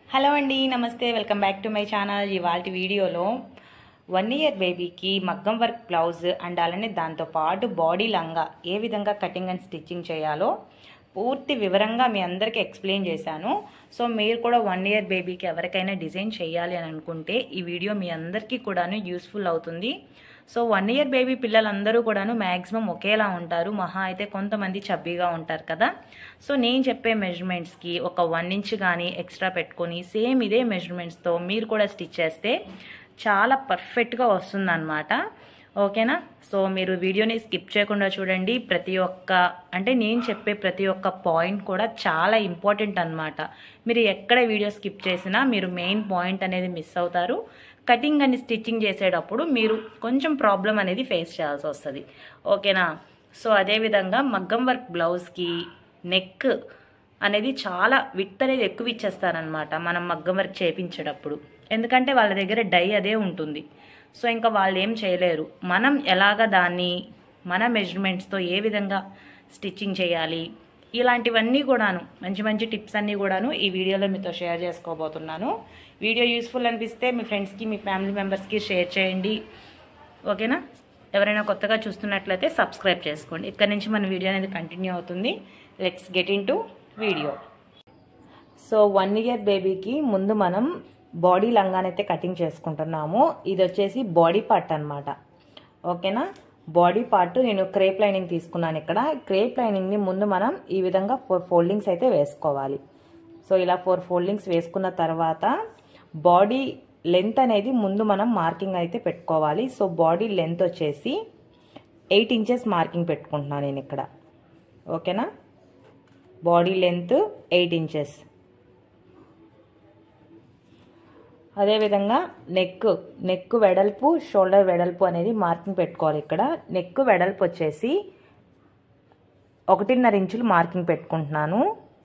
hello అండి నమస్తే welcome back to my channel ఇవాళ వీడియోలో వన్ ఇయర్ బేబీకి మగ్గం వర్క్ బ్లౌజ్ అండ్ అలానే దాంతోపాటు బాడీ లంగా ఏ విధంగా కటింగ్ అండ్ స్టిచ్చింగ్ చేయాలో పూర్తి వివరంగా మీ అందరికీ ఎక్స్ప్లెయిన్ చేశాను సో మీరు కూడా వన్ ఇయర్ బేబీకి ఎవరికైనా డిజైన్ చేయాలి అని అనుకుంటే ఈ వీడియో మీ అందరికీ కూడాను యూస్ఫుల్ అవుతుంది సో వన్ ఇయర్ బేబీ పిల్లలందరూ కూడాను మ్యాక్సిమం ఒకేలా ఉంటారు మహా అయితే కొంతమంది చబ్బీగా ఉంటారు కదా సో నేను చెప్పే మెజర్మెంట్స్కి ఒక వన్ ఇంచ్ కానీ ఎక్స్ట్రా పెట్టుకొని సేమ్ ఇదే మెజర్మెంట్స్తో మీరు కూడా స్టిచ్ చేస్తే చాలా పర్ఫెక్ట్గా వస్తుందన్నమాట ఓకేనా సో మీరు వీడియోని స్కిప్ చేయకుండా చూడండి ప్రతి ఒక్క అంటే నేను చెప్పే ప్రతి ఒక్క పాయింట్ కూడా చాలా ఇంపార్టెంట్ అనమాట మీరు ఎక్కడ వీడియో స్కిప్ చేసినా మీరు మెయిన్ పాయింట్ అనేది మిస్ అవుతారు కటింగ్ అని స్టిచ్చింగ్ చేసేటప్పుడు మీరు కొంచెం ప్రాబ్లం అనేది ఫేస్ చేయాల్సి వస్తుంది ఓకేనా సో అదేవిధంగా మగ్గం వర్క్ బ్లౌజ్కి నెక్ అనేది చాలా విత్ అనేది ఎక్కువ ఇచ్చేస్తారనమాట మనం మగ్గం వర్క్ చేయించేటప్పుడు ఎందుకంటే వాళ్ళ దగ్గర డై అదే ఉంటుంది సో ఇంకా వాళ్ళు ఏం చేయలేరు మనం ఎలాగ దాన్ని మన మెజర్మెంట్స్తో ఏ విధంగా స్టిచ్చింగ్ చేయాలి ఇలాంటివన్నీ కూడాను మంచి మంచి టిప్స్ అన్నీ కూడాను ఈ వీడియోలో మీతో షేర్ చేసుకోబోతున్నాను వీడియో యూస్ఫుల్ అనిపిస్తే మీ ఫ్రెండ్స్కి మీ ఫ్యామిలీ మెంబర్స్కి షేర్ చేయండి ఓకేనా ఎవరైనా కొత్తగా చూస్తున్నట్లయితే సబ్స్క్రైబ్ చేసుకోండి ఇక్కడ నుంచి మన వీడియో అనేది కంటిన్యూ అవుతుంది let's get into video so one year బేబీకి ముందు మనం బాడీ లంగానైతే కటింగ్ చేసుకుంటున్నాము ఇది వచ్చేసి బాడీ పార్ట్ అనమాట ఓకేనా బాడీ పార్ట్ నేను క్రేప్ లైనింగ్ తీసుకున్నాను ఇక్కడ క్రేప్ లైనింగ్ని ముందు మనం ఈ విధంగా ఫోర్ ఫోల్డింగ్స్ అయితే వేసుకోవాలి సో ఇలా ఫోర్ ఫోల్డింగ్స్ వేసుకున్న తర్వాత బాడీ లెంత్ అనేది ముందు మనం మార్కింగ్ అయితే పెట్టుకోవాలి సో బాడీ లెంత్ వచ్చేసి ఎయిట్ ఇంచెస్ మార్కింగ్ పెట్టుకుంటున్నాను నేను ఇక్కడ ఓకేనా బాడీ లెంత్ ఎయిట్ ఇంచెస్ అదేవిధంగా నెక్ నెక్ వెడల్పు షోల్డర్ వెడల్పు అనేది మార్కింగ్ పెట్టుకోవాలి ఇక్కడ నెక్ వెడల్పు వచ్చేసి ఒకటిన్నర ఇంచులు మార్కింగ్ పెట్టుకుంటున్నాను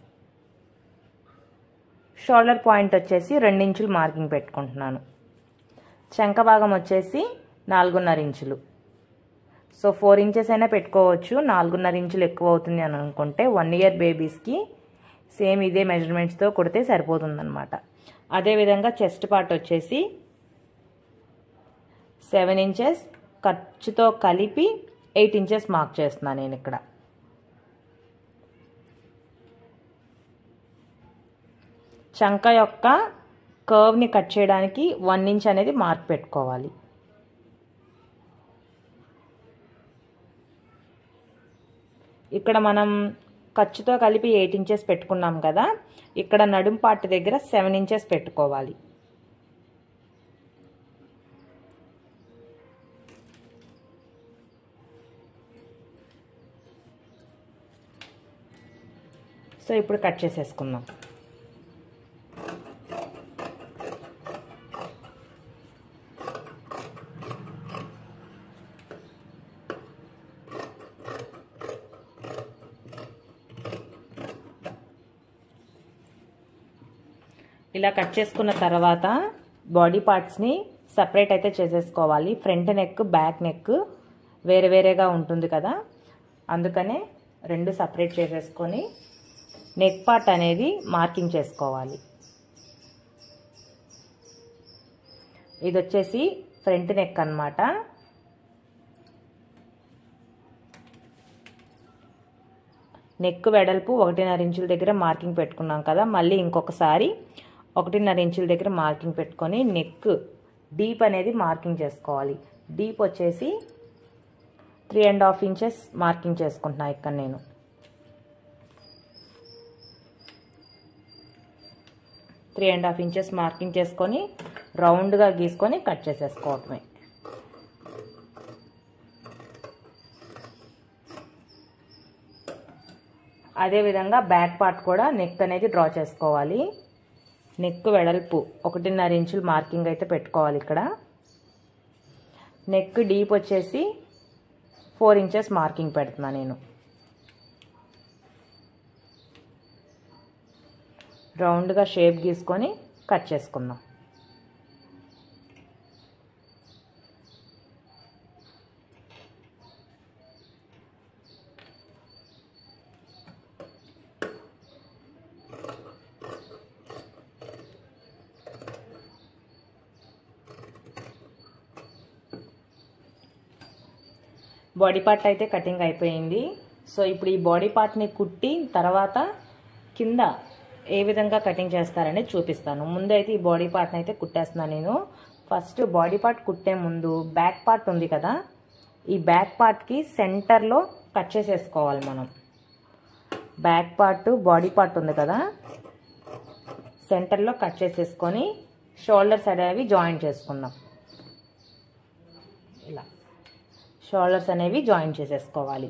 షోల్డర్ పాయింట్ వచ్చేసి ఇంచులు మార్కింగ్ పెట్టుకుంటున్నాను చంక భాగం వచ్చేసి నాలుగున్నర ఇంచులు సో ఫోర్ ఇంచెస్ అయినా పెట్టుకోవచ్చు నాలుగున్నర ఇంచులు ఎక్కువ అవుతుంది అని అనుకుంటే వన్ ఇయర్ బేబీస్కి సేమ్ ఇదే మెజర్మెంట్స్తో కుడితే సరిపోతుందన్నమాట అదేవిధంగా చెస్ట్ పార్ట్ వచ్చేసి సెవెన్ ఇంచెస్ ఖర్చుతో కలిపి ఎయిట్ ఇంచెస్ మార్క్ చేస్తున్నాను నేను ఇక్కడ చంక యొక్క కర్వ్ని కట్ చేయడానికి వన్ ఇంచ్ అనేది మార్క్ పెట్టుకోవాలి ఇక్కడ మనం ఖర్చుతో కలిపి ఎయిట్ ఇంచెస్ పెట్టుకున్నాం కదా ఇక్కడ నడుం పార్ట్ దగ్గర సెవెన్ ఇంచెస్ పెట్టుకోవాలి సో ఇప్పుడు కట్ చేసేసుకుందాం ఇలా కట్ చేసుకున్న తర్వాత బాడీ పార్ట్స్ని సపరేట్ అయితే చేసేసుకోవాలి ఫ్రంట్ నెక్ బ్యాక్ నెక్ వేరే వేరేగా ఉంటుంది కదా అందుకనే రెండు సపరేట్ చేసేసుకొని నెక్ పార్ట్ అనేది మార్కింగ్ చేసుకోవాలి ఇది వచ్చేసి ఫ్రంట్ నెక్ అనమాట నెక్ వెడల్పు ఒకటిన్నర ఇంచుల దగ్గర మార్కింగ్ పెట్టుకున్నాం కదా మళ్ళీ ఇంకొకసారి ఒకటిన్నర ఇంచుల దగ్గర మార్కింగ్ పెట్టుకొని నెక్ డీప్ అనేది మార్కింగ్ చేసుకోవాలి డీప్ వచ్చేసి three and half inches marking చేసుకుంటున్నా ఇక్కడ నేను three and half inches marking చేసుకొని రౌండ్గా గీసుకొని కట్ చేసేసుకోవటమే అదేవిధంగా బ్యాక్ పార్ట్ కూడా నెక్ అనేది డ్రా చేసుకోవాలి నెక్ వెడల్పు ఒకటిన్నర ఇంచులు మార్కింగ్ అయితే పెట్టుకోవాలి ఇక్కడ నెక్ డీప్ వచ్చేసి ఫోర్ ఇంచెస్ మార్కింగ్ పెడుతున్నా నేను రౌండ్గా షేప్ గీసుకొని కట్ చేసుకుందాం బాడీ పార్ట్ అయితే కటింగ్ అయిపోయింది సో ఇప్పుడు ఈ బాడీ పార్ట్ని కుట్టి తర్వాత కింద ఏ విధంగా కటింగ్ చేస్తారని చూపిస్తాను ముందైతే ఈ బాడీ పార్ట్ని అయితే కుట్టేస్తున్నాను నేను ఫస్ట్ బాడీ పార్ట్ కుట్టే ముందు బ్యాక్ పార్ట్ ఉంది కదా ఈ బ్యాక్ పార్ట్కి సెంటర్లో కట్ చేసేసుకోవాలి మనం బ్యాక్ పార్ట్ బాడీ పార్ట్ ఉంది కదా సెంటర్లో కట్ చేసేసుకొని షోల్డర్స్ అనేవి జాయిన్ చేసుకుందాం ఇలా షోల్డర్స్ అనేవి జాయిన్ చేసేసుకోవాలి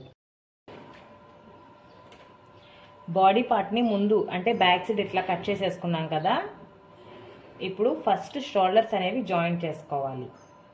బాడీ పార్ట్ని ముందు అంటే బ్యాక్ సైడ్ ఇట్లా కట్ చేసేసుకున్నాం కదా ఇప్పుడు ఫస్ట్ షోల్డర్స్ అనేవి జాయిన్ చేసుకోవాలి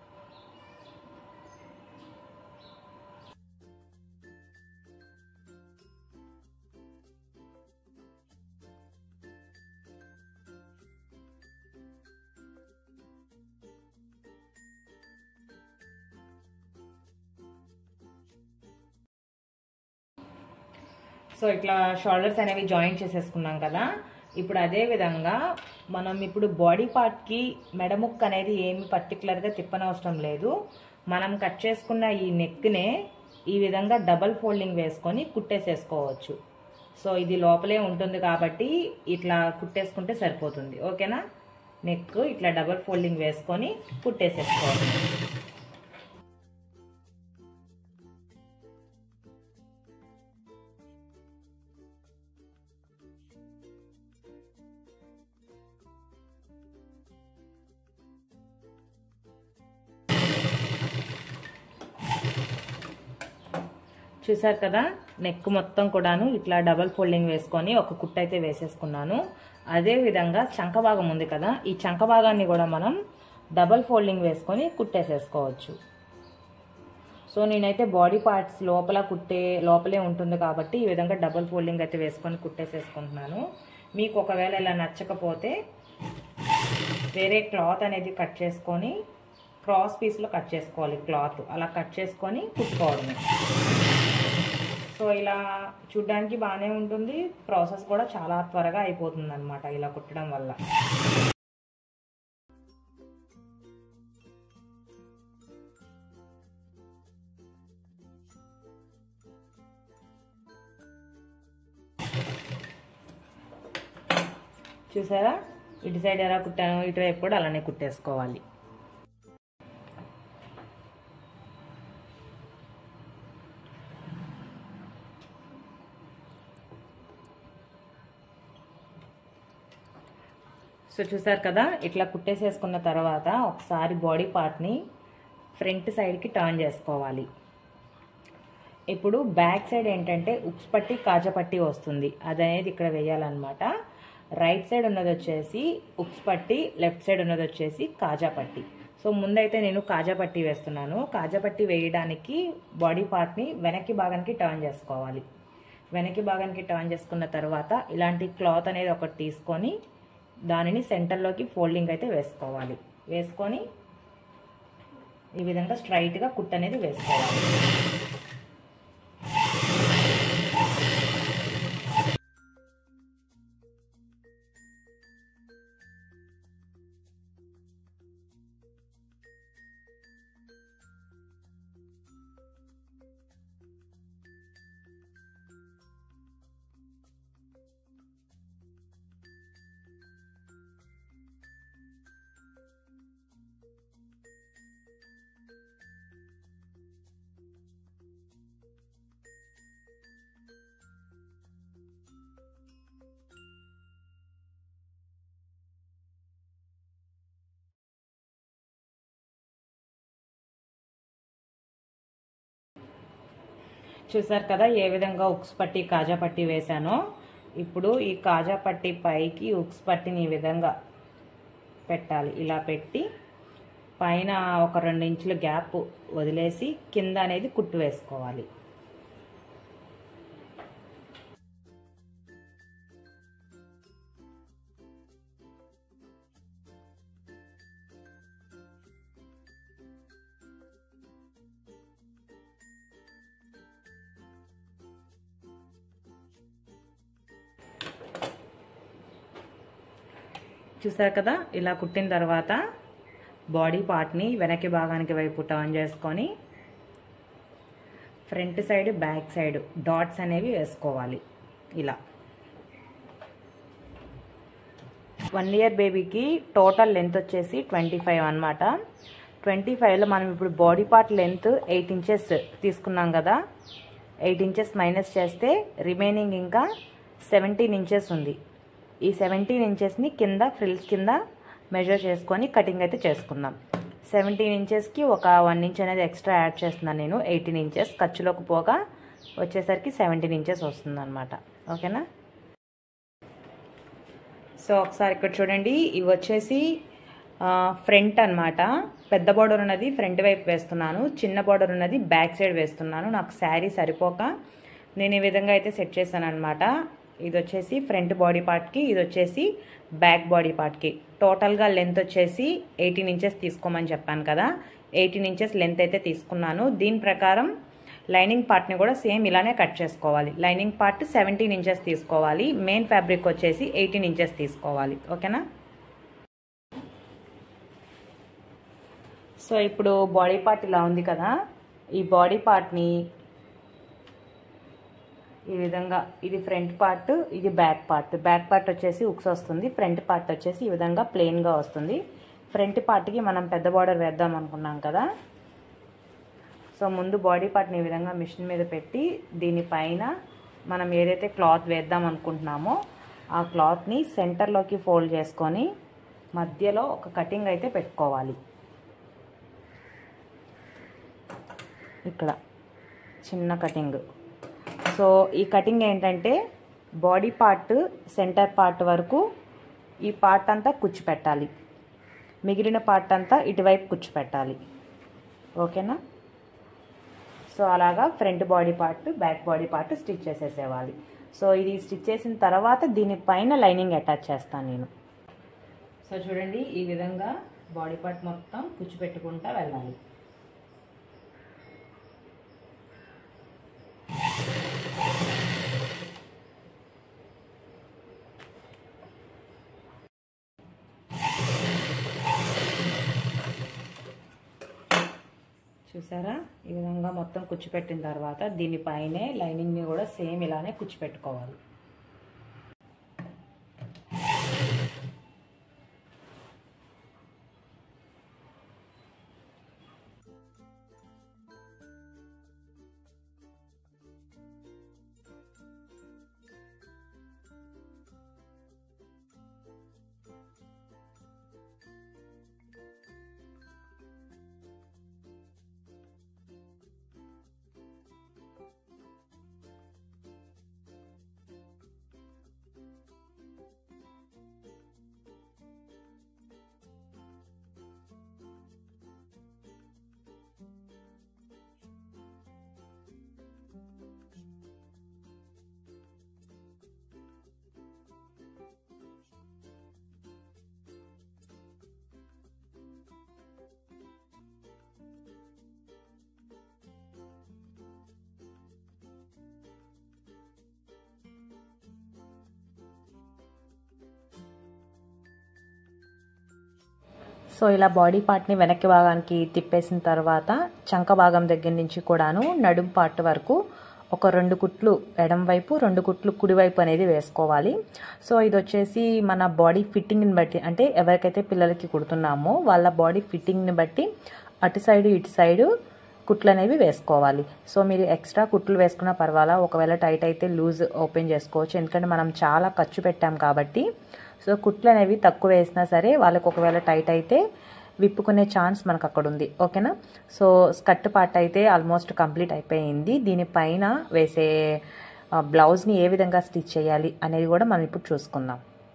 సో ఇట్లా షోల్డర్స్ అనేవి జాయిన్ చేసేసుకున్నాం కదా ఇప్పుడు అదే విధంగా మనం ఇప్పుడు బాడీ పార్ట్కి మెడముక్ అనేది ఏమి పర్టికులర్గా తిప్పనవసరం లేదు మనం కట్ చేసుకున్న ఈ నెక్నే ఈ విధంగా డబల్ ఫోల్డింగ్ వేసుకొని కుట్టేసేసుకోవచ్చు సో ఇది లోపలే ఉంటుంది కాబట్టి ఇట్లా కుట్టేసుకుంటే సరిపోతుంది ఓకేనా నెక్ ఇట్లా డబల్ ఫోల్డింగ్ వేసుకొని కుట్టేసేసుకోవాలి చూసారు కదా నెక్ మొత్తం కూడాను ఇట్లా డబల్ ఫోల్డింగ్ వేసుకొని ఒక కుట్ట అయితే వేసేసుకున్నాను అదే విధంగా చంక భాగం ఉంది కదా ఈ చంక భాగాన్ని కూడా మనం డబల్ ఫోల్డింగ్ వేసుకొని కుట్టేసేసుకోవచ్చు సో నేనైతే బాడీ పార్ట్స్ లోపల కుట్టే లోపలే ఉంటుంది కాబట్టి ఈ విధంగా డబల్ ఫోల్డింగ్ అయితే వేసుకొని కుట్టేసేసుకుంటున్నాను మీకు ఒకవేళ ఇలా నచ్చకపోతే వేరే క్లాత్ అనేది కట్ చేసుకొని క్రాస్ పీస్లో కట్ చేసుకోవాలి క్లాత్ అలా కట్ చేసుకొని కుట్టుకోవడమే సో ఇలా చూడ్డానికి బాగానే ఉంటుంది ప్రాసెస్ కూడా చాలా త్వరగా అయిపోతుంది అనమాట ఇలా కుట్టడం వల్ల చూసారా ఇటు సైడ్ ఎలా కుట్టాను ఇటువైపు కూడా అలానే కుట్టేసుకోవాలి సో చూసారు కదా ఇట్లా కుట్టేసేసుకున్న తర్వాత ఒకసారి బాడీ పార్ట్ని ఫ్రంట్ సైడ్కి టర్న్ చేసుకోవాలి ఇప్పుడు బ్యాక్ సైడ్ ఏంటంటే ఉక్స్ పట్టి కాజపట్టి వస్తుంది అదనేది ఇక్కడ వేయాలన్నమాట రైట్ సైడ్ ఉన్నది వచ్చేసి ఉక్స్ పట్టి లెఫ్ట్ సైడ్ ఉన్నది వచ్చేసి కాజా పట్టి సో ముందైతే నేను కాజా పట్టి వేస్తున్నాను కాజా పట్టి వేయడానికి బాడీ పార్ట్ని వెనక్కి భాగానికి టర్న్ చేసుకోవాలి వెనక్కి భాగానికి టర్న్ చేసుకున్న తర్వాత ఇలాంటి క్లాత్ అనేది ఒకటి తీసుకొని దానిని సెంటర్లోకి ఫోల్డింగ్ అయితే వేసుకోవాలి వేసుకొని ఈ విధంగా స్ట్రైట్గా కుట్ అనేది వేసుకోవాలి చూసారు కదా ఏ విధంగా ఉక్స్ పట్టి కాజా పట్టి వేశానో ఇప్పుడు ఈ కాజా పట్టి పైకి ఉక్స్ పట్టిని ఈ విధంగా పెట్టాలి ఇలా పెట్టి పైన ఒక రెండు ఇంచుల గ్యాప్ వదిలేసి కింద అనేది కుట్టు వేసుకోవాలి చూసారు కదా ఇలా కుట్టిన తర్వాత బాడీ పార్ట్ని వెనక్కి భాగానికి వైపు టర్న్ చేసుకొని front side back side dots అనేవి వేసుకోవాలి ఇలా వన్ ఇయర్ బేబీకి టోటల్ లెంత్ వచ్చేసి ట్వంటీ ఫైవ్ అనమాట ట్వంటీ ఫైవ్లో మనం ఇప్పుడు body part length eight inches తీసుకున్నాం కదా ఎయిట్ ఇంచెస్ మైనస్ చేస్తే రిమైనింగ్ ఇంకా సెవెంటీన్ ఇంచెస్ ఉంది ఈ సెవెంటీన్ ఇంచెస్ని కింద ఫ్రిల్స్ కింద మెజర్ చేసుకొని కటింగ్ అయితే చేసుకుందాం సెవెంటీన్ ఇంచెస్కి ఒక వన్ ఇంచ్ అనేది ఎక్స్ట్రా యాడ్ చేస్తున్నాను నేను ఎయిటీన్ ఇంచెస్ ఖర్చులోకి పోగా వచ్చేసరికి సెవెంటీన్ ఇంచెస్ వస్తుందన్నమాట ఓకేనా సో ఒకసారి ఇక్కడ చూడండి ఇవి వచ్చేసి ఫ్రంట్ అన్నమాట పెద్ద బార్డర్ ఉన్నది ఫ్రంట్ వైపు వేస్తున్నాను చిన్న బార్డర్ ఉన్నది బ్యాక్ సైడ్ వేస్తున్నాను నాకు శారీ సరిపోక నేను ఈ విధంగా అయితే సెట్ చేశాను అనమాట ఇది వచ్చేసి ఫ్రంట్ బాడీ పార్ట్కి ఇది వచ్చేసి బ్యాక్ బాడీ పార్ట్కి టోటల్గా లెంత్ వచ్చేసి ఎయిటీన్ ఇంచెస్ తీసుకోమని చెప్పాను కదా ఎయిటీన్ ఇంచెస్ లెంత్ అయితే తీసుకున్నాను దీని ప్రకారం లైనింగ్ పార్ట్ని కూడా సేమ్ ఇలానే కట్ చేసుకోవాలి లైనింగ్ పార్ట్ సెవెంటీన్ ఇంచెస్ తీసుకోవాలి మెయిన్ ఫ్యాబ్రిక్ వచ్చేసి ఎయిటీన్ ఇంచెస్ తీసుకోవాలి ఓకేనా సో ఇప్పుడు బాడీ పార్ట్ ఇలా ఉంది కదా ఈ బాడీ పార్ట్ని ఈ విధంగా ఇది ఫ్రంట్ పార్ట్ ఇది బ్యాక్ పార్ట్ బ్యాక్ పార్ట్ వచ్చేసి ఉక్స్ వస్తుంది ఫ్రంట్ పార్ట్ వచ్చేసి ఈ విధంగా ప్లెయిన్గా వస్తుంది ఫ్రంట్ పార్ట్కి మనం పెద్ద బార్డర్ వేద్దాం అనుకున్నాం కదా సో ముందు బాడీ పార్ట్ని ఈ విధంగా మిషన్ మీద పెట్టి దీనిపైన మనం ఏదైతే క్లాత్ వేద్దాం అనుకుంటున్నామో ఆ క్లాత్ని సెంటర్లోకి ఫోల్డ్ చేసుకొని మధ్యలో ఒక కటింగ్ అయితే పెట్టుకోవాలి ఇక్కడ చిన్న కటింగ్ సో ఈ కటింగ్ ఏంటంటే బాడీ పార్ట్ సెంటర్ పార్ట్ వరకు ఈ పార్ట్ అంతా కుచ్చిపెట్టాలి మిగిలిన పార్ట్ అంతా ఇటువైపు కుచ్చిపెట్టాలి ఓకేనా సో అలాగా front body part back body part stitch చేసేసేవాలి సో ఇది స్టిచ్ చేసిన తర్వాత దీనిపైన లైనింగ్ అటాచ్ చేస్తాను నేను సో చూడండి ఈ విధంగా బాడీ పార్ట్ మొత్తం కుచ్చిపెట్టుకుంటా వెళ్ళాలి చూసారా ఈ విధంగా మొత్తం కుచ్చిపెట్టిన తర్వాత దీనిపైనే లైనింగ్ని కూడా సేమ్ ఇలానే కుచ్చిపెట్టుకోవాలి సో ఇలా బాడీ పార్ట్ని వెనక్కి భాగానికి తిప్పేసిన తర్వాత చంక భాగం దగ్గర నుంచి కూడాను నడుం పార్ట్ వరకు ఒక రెండు కుట్లు ఎడం వైపు రెండు కుట్లు కుడివైపు అనేది వేసుకోవాలి సో ఇది వచ్చేసి మన బాడీ ఫిట్టింగ్ని బట్టి అంటే ఎవరికైతే పిల్లలకి కుడుతున్నామో వాళ్ళ బాడీ ఫిట్టింగ్ని బట్టి అటు సైడు ఇటు సైడు కుట్లు అనేవి వేసుకోవాలి సో మీరు ఎక్స్ట్రా కుట్లు వేసుకున్న పర్వాలా ఒకవేళ టైట్ అయితే లూజ్ ఓపెన్ చేసుకోవచ్చు ఎందుకంటే మనం చాలా ఖర్చు పెట్టాం కాబట్టి సో కుట్లు అనేవి తక్కువ వేసినా సరే వాళ్ళకి ఒకవేళ టైట్ అయితే విప్పుకునే ఛాన్స్ మనకు అక్కడ ఉంది ఓకేనా సో స్కర్ట్ పార్ట్ అయితే ఆల్మోస్ట్ కంప్లీట్ అయిపోయింది దీనిపైన వేసే బ్లౌజ్ని ఏ విధంగా స్టిచ్ చేయాలి అనేది కూడా మనం ఇప్పుడు చూసుకుందాం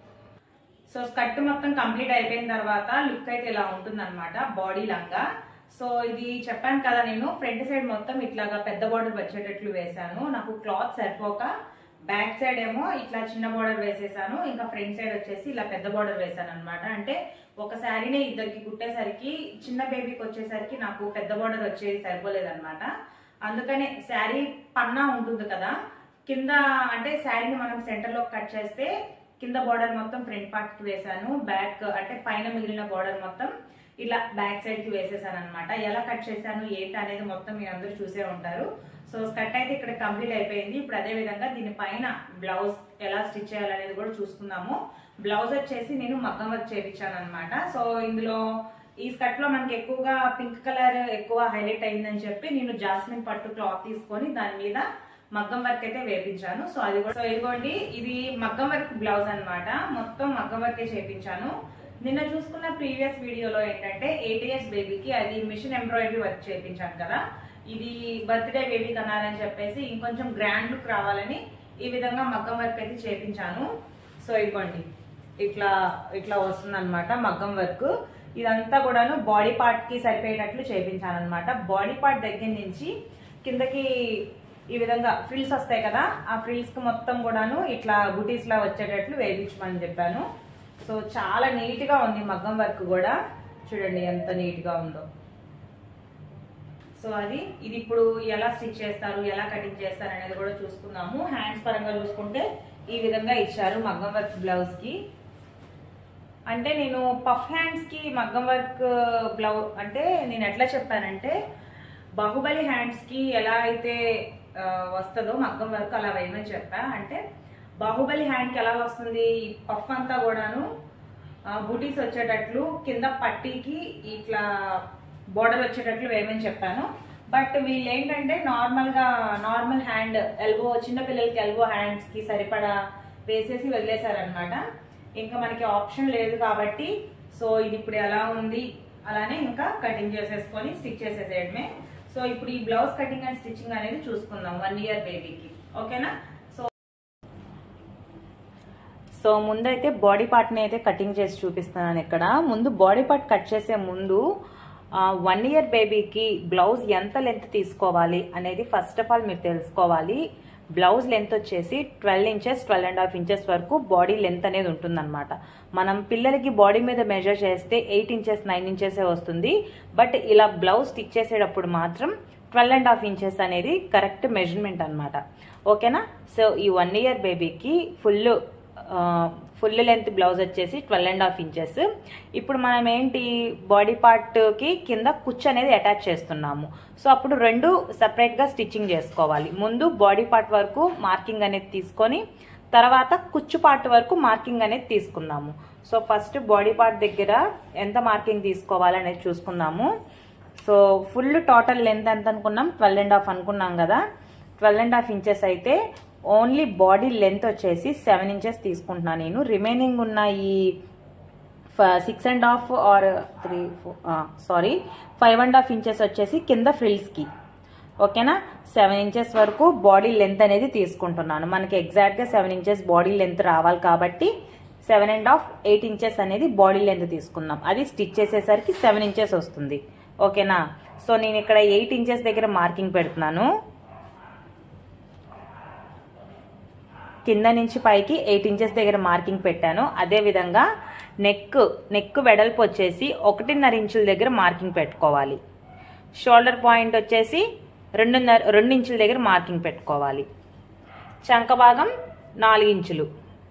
సో స్కర్ట్ మొత్తం కంప్లీట్ అయిపోయిన తర్వాత లుక్ అయితే ఇలా ఉంటుందన్నమాట బాడీ లంగా సో ఇది చెప్పాను కదా నేను ఫ్రంట్ సైడ్ మొత్తం ఇట్లాగా పెద్ద బార్డర్ వచ్చేటట్లు వేసాను నాకు క్లాత్ సరిపోక బ్యాక్ సైడ్ ఏమో ఇట్లా చిన్న బార్డర్ వేసేసాను ఇంకా ఫ్రంట్ సైడ్ వచ్చేసి ఇలా పెద్ద బార్డర్ వేసాను అనమాట అంటే ఒక శారీనే ఇద్దరికి కుట్టేసరికి చిన్న బేబీకి వచ్చేసరికి నాకు పెద్ద బార్డర్ వచ్చేది సరిపోలేదన్నమాట అందుకనే శారీ పన్నా ఉంటుంది కదా కింద అంటే శారీని మనం సెంటర్ లో కట్ చేస్తే కింద బార్డర్ మొత్తం ఫ్రంట్ పార్ట్ కి వేసాను బ్యాక్ అంటే పైన మిగిలిన బార్డర్ మొత్తం ఇలా బ్యాక్ సైడ్ కి వేసేసాను అనమాట ఎలా కట్ చేశాను ఏంటి అనేది మొత్తం మీరు అందరూ చూసే ఉంటారు సో కట్ అయితే ఇక్కడ కంప్లీట్ అయిపోయింది ఇప్పుడు అదే విధంగా దీని పైన బ్లౌజ్ ఎలా స్టిచ్ చేయాలనేది కూడా చూసుకుందాము బ్లౌజ్ వచ్చేసి నేను మగ్గం వర్క్ చేయించాను అనమాట సో ఇందులో ఈ స్కర్ట్ లో మనకి ఎక్కువగా పింక్ కలర్ ఎక్కువ హైలైట్ అయిందని చెప్పి నేను జాస్మిన్ పట్టు క్లాత్ తీసుకొని దాని మీద మగ్గం వర్క్ అయితే వేపించాను సో అది కూడా సో ఇదిగోండి ఇది మగ్గం వర్క్ బ్లౌజ్ అన్నమాట మొత్తం మగ్గం వర్కే చేపించాను నిన్న చూసుకున్న ప్రీవియస్ వీడియోలో ఏంటంటే ఎయిట్ ఇయర్స్ బేబీకి అది మిషన్ ఎంబ్రాయిడరీ వర్క్ చేయించాను కదా ఇది బర్త్డే బేబీ కనాలని చెప్పేసి ఇంకొంచెం గ్రాండ్ లుక్ రావాలని ఈ విధంగా మగ్గం వర్క్ అయితే చేపించాను సో ఇదిగోండి ఇట్లా ఇట్లా వస్తుంది అనమాట మగ్గం వర్క్ ఇదంతా కూడాను బాడీ పార్ట్ కి సరిపోయేటట్లు చేపించాను అనమాట బాడీ పార్ట్ దగ్గర నుంచి కిందకి ఈ విధంగా ఫ్రిల్స్ వస్తాయి కదా ఆ ఫ్రిల్స్ కి మొత్తం కూడాను ఇట్లా బుటీస్ లా వచ్చేటట్లు వేయించమని చెప్పాను సో చాలా నీట్ గా ఉంది మగ్గం వర్క్ కూడా చూడండి ఎంత నీట్ గా ఉందో సో అది ఇది ఇప్పుడు ఎలా స్టిచ్ చేస్తారు ఎలా కటింగ్ చేస్తారు అనేది కూడా చూసుకుందాము హ్యాండ్స్ పరంగా చూసుకుంటే ఈ విధంగా ఇచ్చారు మగ్గం వర్క్ బ్లౌజ్ కి అంటే నేను పఫ్ హ్యాండ్స్ కి మగ్గం వర్క్ బ్లౌజ్ అంటే నేను ఎట్లా చెప్పానంటే బాహుబలి హ్యాండ్స్ కి ఎలా అయితే ఆ, వస్తుందో మగ్గం వర్క్ అలా వేయమని చెప్పా అంటే బాహుబలి హ్యాండ్ కి ఎలా వస్తుంది ఈ పఫ్ అంతా కూడాను బూటీస్ వచ్చేటట్లు కింద పట్టీకి ఇట్లా బోర్డర్ వచ్చేటట్లు వేయమని చెప్పాను బట్ వీళ్ళు ఏంటంటే నార్మల్ గా నార్మల్ హ్యాండ్ ఎల్బో చిన్న పిల్లలకి ఎల్బో హ్యాండ్స్ కి సరిపడా వేసేసి వదిలేశారనమాట ఇంకా మనకి ఆప్షన్ లేదు కాబట్టి సో ఇది ఇప్పుడు ఎలా ఉంది అలానే ఇంకా కటింగ్ చేసేసుకొని స్టిచ్ చేసేసేయడమే సో ఇప్పుడు ఈ బ్లౌజ్ కటింగ్ అండ్ స్టిచ్చింగ్ అనేది చూసుకుందాం వన్ ఇయర్ బేబీకి ఓకేనా సో సో ముందైతే బాడీ పార్ట్ని అయితే కటింగ్ చేసి చూపిస్తున్నాను ఇక్కడ ముందు బాడీ పార్ట్ కట్ చేసే ముందు వన్ ఇయర్ బేబీకి బ్లౌజ్ ఎంత లెంత్ తీసుకోవాలి అనేది ఫస్ట్ ఆఫ్ ఆల్ మీరు తెలుసుకోవాలి బ్లౌజ్ లెంత్ వచ్చేసి twelve inches twelve and half inches వరకు బాడీ లెంత్ అనేది ఉంటుందన్నమాట మనం పిల్లలకి బాడీ మీద మెజర్ చేస్తే ఎయిట్ ఇంచెస్ నైన్ ఇంచెసే వస్తుంది బట్ ఇలా బ్లౌజ్ స్టిచ్ చేసేటప్పుడు మాత్రం ట్వెల్వ్ అండ్ హాఫ్ ఇంచెస్ అనేది కరెక్ట్ మెజర్మెంట్ అన్నమాట ఓకేనా సో ఈ వన్ ఇయర్ బేబీకి ఫుల్ ఫుల్ లెంత్ బ్లౌజ్ వచ్చేసి ట్వెల్వ్ అండ్ హాఫ్ ఇంచెస్ ఇప్పుడు మనం ఏంటి బాడీ పార్ట్కి కింద కుచ్చు అనేది అటాచ్ చేస్తున్నాము సో అప్పుడు రెండు సపరేట్గా స్టిచ్చింగ్ చేసుకోవాలి ముందు బాడీ పార్ట్ వరకు మార్కింగ్ అనేది తీసుకొని తర్వాత కుచ్చు పార్ట్ వరకు మార్కింగ్ అనేది తీసుకుందాము సో ఫస్ట్ బాడీ పార్ట్ దగ్గర ఎంత మార్కింగ్ తీసుకోవాలి అనేది చూసుకుందాము సో ఫుల్ టోటల్ లెంత్ ఎంత అనుకున్నాం ట్వెల్వ్ అండ్ హాఫ్ అనుకున్నాం కదా ట్వెల్వ్ అండ్ హాఫ్ ఇంచెస్ అయితే ఓన్లీ బాడీ లెంత్ వచ్చేసి సెవెన్ ఇంచెస్ తీసుకుంటున్నాను నేను రిమైనింగ్ ఉన్న ఈ six and half or three sorry five and half inches వచ్చేసి కింద ఫ్రిల్స్కి ఓకేనా సెవెన్ ఇంచెస్ వరకు బాడీ లెంత్ అనేది తీసుకుంటున్నాను మనకి ఎగ్జాక్ట్గా సెవెన్ ఇంచెస్ బాడీ లెంత్ రావాలి కాబట్టి seven and half eight inches అనేది బాడీ లెంత్ తీసుకున్నాం అది స్టిచ్ చేసేసరికి సెవెన్ ఇంచెస్ వస్తుంది ఓకేనా సో నేను ఇక్కడ ఎయిట్ ఇంచెస్ దగ్గర మార్కింగ్ పెడుతున్నాను కింద నుంచి పైకి ఎయిట్ ఇంచెస్ దగ్గర మార్కింగ్ పెట్టాను అదే విధంగా నెక్ నెక్ వెడల్పు వచ్చేసి ఒకటిన్నర ఇంచుల దగ్గర మార్కింగ్ పెట్టుకోవాలి షోల్డర్ పాయింట్ వచ్చేసి రెండున్నర రెండు ఇంచుల దగ్గర మార్కింగ్ పెట్టుకోవాలి చంక భాగం నాలుగు ఇంచులు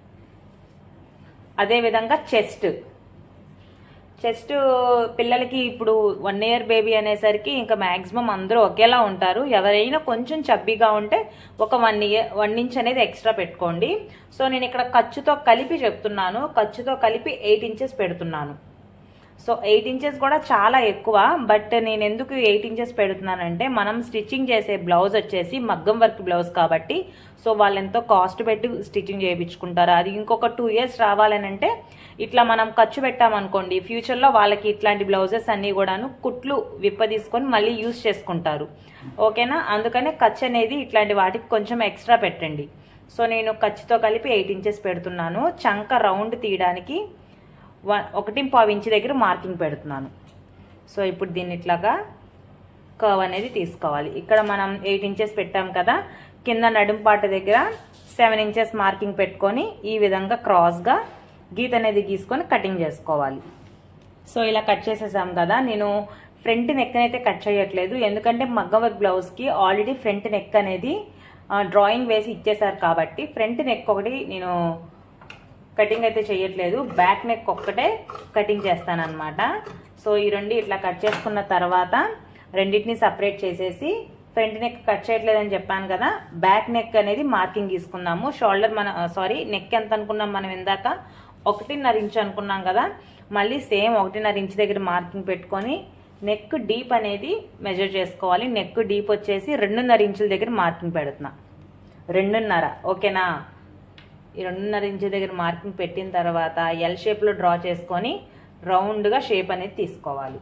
అదేవిధంగా చెస్ట్ చెస్ట్ పిల్లలకి ఇప్పుడు వన్ ఇయర్ బేబీ అనేసరికి ఇంకా మాక్సిమం అందరూ ఒకేలా ఉంటారు ఎవరైనా కొంచెం చబ్బీగా ఉంటే ఒక వన్ ఇయర్ వన్ ఇంచ్ అనేది ఎక్స్ట్రా పెట్టుకోండి సో నేను ఇక్కడ ఖర్చుతో కలిపి చెప్తున్నాను ఖర్చుతో కలిపి ఎయిట్ ఇంచెస్ పెడుతున్నాను సో ఎయిట్ ఇంచెస్ కూడా చాలా ఎక్కువ బట్ నేను ఎందుకు ఎయిట్ ఇంచెస్ పెడుతున్నానంటే మనం స్టిచ్చింగ్ చేసే బ్లౌజ్ వచ్చేసి మగ్గం వర్క్ బ్లౌజ్ కాబట్టి సో వాళ్ళు ఎంతో కాస్ట్ పెట్టి స్టిచ్చింగ్ చేయించుకుంటారు అది ఇంకొక టూ ఇయర్స్ రావాలనంటే ఇట్లా మనం ఖర్చు పెట్టామనుకోండి ఫ్యూచర్లో వాళ్ళకి ఇట్లాంటి బ్లౌజెస్ అన్నీ కూడాను కుట్లు విప్పదీసుకొని మళ్ళీ యూస్ చేసుకుంటారు ఓకేనా అందుకనే ఖర్చు అనేది ఇట్లాంటి వాటికి కొంచెం ఎక్స్ట్రా పెట్టండి సో నేను ఖర్చుతో కలిపి ఎయిట్ ఇంచెస్ పెడుతున్నాను చంక రౌండ్ తీయడానికి వన్ ఒకటి పావు ఇంచు దగ్గర మార్కింగ్ పెడుతున్నాను సో ఇప్పుడు దీన్ని ఇట్లాగా కర్వ్ అనేది తీసుకోవాలి ఇక్కడ మనం ఎయిట్ ఇంచెస్ పెట్టాం కదా కింద నడుం పాట దగ్గర సెవెన్ ఇంచెస్ మార్కింగ్ పెట్టుకొని ఈ విధంగా క్రాస్గా గీత అనేది గీసుకొని కటింగ్ చేసుకోవాలి సో ఇలా కట్ చేసేసాం కదా నేను ఫ్రంట్ నెక్ అయితే కట్ చేయట్లేదు ఎందుకంటే మగ్గం వర్క్ బ్లౌజ్కి ఆల్రెడీ ఫ్రంట్ నెక్ అనేది డ్రాయింగ్ వేసి ఇచ్చేసారు కాబట్టి ఫ్రంట్ నెక్ ఒకటి నేను కటింగ్ అయితే చేయట్లేదు బ్యాక్ నెక్ ఒక్కటే కటింగ్ చేస్తానన్నమాట సో ఈ రెండు ఇట్లా కట్ చేసుకున్న తర్వాత రెండింటిని సపరేట్ చేసేసి ఫ్రంట్ నెక్ కట్ చేయట్లేదని చెప్పాను కదా బ్యాక్ నెక్ అనేది మార్కింగ్ తీసుకుందాము షోల్డర్ మన సారీ నెక్ ఎంత అనుకున్నాం మనం ఇందాక ఒకటిన్నర ఇంచ్ అనుకున్నాం కదా మళ్ళీ సేమ్ ఒకటిన్నర ఇంచ్ దగ్గర మార్కింగ్ పెట్టుకొని నెక్ డీప్ అనేది మెజర్ చేసుకోవాలి నెక్ డీప్ వచ్చేసి రెండున్నర ఇంచుల దగ్గర మార్కింగ్ పెడుతున్నా రెండున్నర ఓకేనా ఈ రెండున్నర ఇంచు దగ్గర మార్కింగ్ పెట్టిన తర్వాత ఎల్ షేప్లో డ్రా చేసుకొని రౌండ్గా షేప్ అనేది తీసుకోవాలి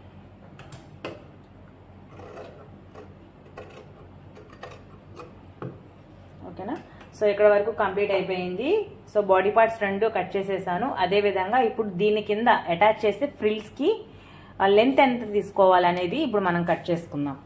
ఓకేనా సో ఇక్కడ వరకు కంప్లీట్ అయిపోయింది సో బాడీ పార్ట్స్ రెండు కట్ చేసేసాను అదే విధంగా ఇప్పుడు దీని కింద అటాచ్ చేస్తే ఫ్రిల్స్కి లెంత్ ఎంత తీసుకోవాలి అనేది ఇప్పుడు మనం కట్ చేసుకుందాం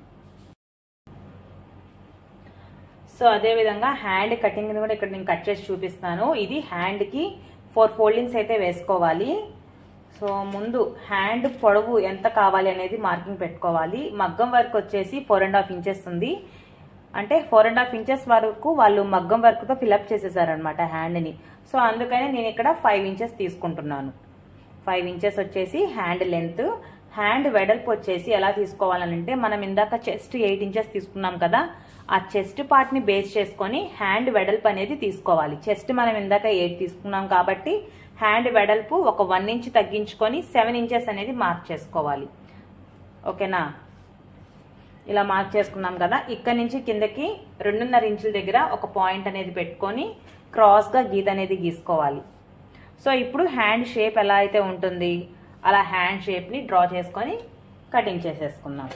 సో అదే విధంగా హ్యాండ్ కటింగ్ కూడా ఇక్కడ నేను కట్ చేసి చూపిస్తాను ఇది హ్యాండ్కి ఫోర్ ఫోల్డింగ్స్ అయితే వేసుకోవాలి సో ముందు హ్యాండ్ పొడవు ఎంత కావాలి అనేది మార్కింగ్ పెట్టుకోవాలి మగ్గం వర్క్ వచ్చేసి ఫోర్ అండ్ హాఫ్ ఇంచెస్ ఉంది అంటే ఫోర్ అండ్ హాఫ్ ఇంచెస్ వరకు వాళ్ళు మగ్గం వర్క్తో ఫిలప్ చేసేసారనమాట హ్యాండ్ని సో అందుకని నేను ఇక్కడ ఫైవ్ ఇంచెస్ తీసుకుంటున్నాను ఫైవ్ ఇంచెస్ వచ్చేసి హ్యాండ్ లెంత్ హ్యాండ్ వెడల్పు వచ్చేసి ఎలా తీసుకోవాలనంటే మనం ఇందాక చెస్ట్ ఎయిట్ ఇంచెస్ తీసుకున్నాం కదా ఆ చెస్ట్ పార్ట్ని బేస్ చేసుకొని హ్యాండ్ వెడల్పు అనేది తీసుకోవాలి చెస్ట్ మనం ఇందాక ఎయిట్ తీసుకున్నాం కాబట్టి హ్యాండ్ వెడల్పు ఒక వన్ ఇంచ్ తగ్గించుకొని సెవెన్ ఇంచెస్ అనేది మార్క్ చేసుకోవాలి ఓకేనా ఇలా మార్క్ చేసుకున్నాం కదా ఇక్కడ నుంచి కిందకి రెండున్నర ఇంచుల దగ్గర ఒక పాయింట్ అనేది పెట్టుకొని క్రాస్గా గీత అనేది గీసుకోవాలి సో ఇప్పుడు హ్యాండ్ షేప్ ఎలా అయితే ఉంటుంది అలా హ్యాండ్ షేప్ని డ్రా చేసుకొని కటింగ్ చేసేసుకున్నాం